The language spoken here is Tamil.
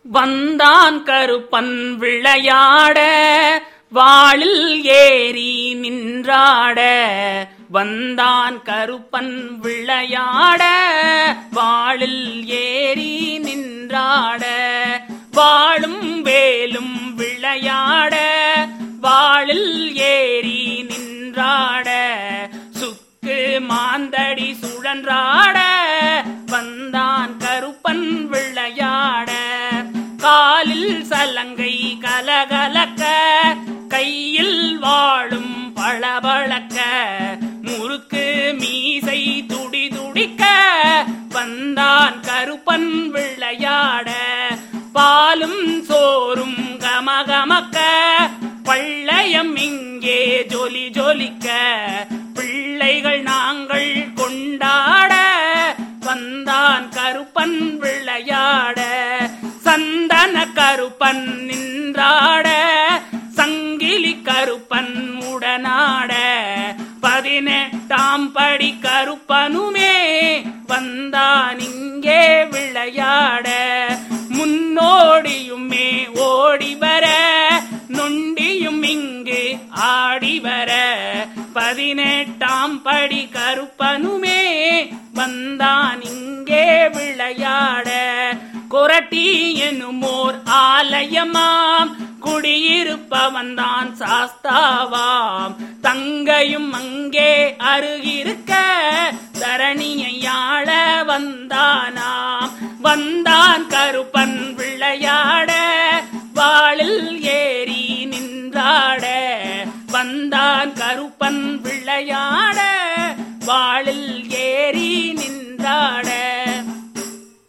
வந்தான் கருப்பன் விளையாட வாளில் ஏறி நின்றாட வந்தான் கருப்பன் விளையாட வாளில் ஏறி நின்றாட வாளும் வேலும் விளையாட வாளில் ஏறி நின்றாட சுக்கு மாந்தடி சுழன்றாட வந்தான் கருப்பன் விளையாட காலில் சலங்கை கலகலக்க கையில் வாழும் பளபளக்க முறுக்கு மீசை துடி துடிக்க வந்தான் கருப்பன் விளையாட பாலும் சோறும் கமகமக்க பள்ளையம் இங்கே ஜொலி ஜொலிக்க பிள்ளைகள் நாங்கள் கொண்டாட வந்தான் கருப்பன் விளையாட சந்தன கருப்பன் நின்றாட சங்கிலி கருப்பன் உடனாட பதினெட்டாம் படி கருப்பனுமே வந்தான் இங்கே விளையாட முன்னோடியுமே ஓடி வர நொண்டியும் இங்கு ஆடி வர பதினெட்டாம் படி கருப்பனுமே வந்தான் இங்கே விளையாட கொரட்டி எனுமோர் ஆலயமாம் குடியிருப்பவன் தான் சாஸ்தாவாம் தங்கையும் அங்கே அருகிருக்க தரணியை ஆள வந்தானாம் வந்தான் கருப்பன்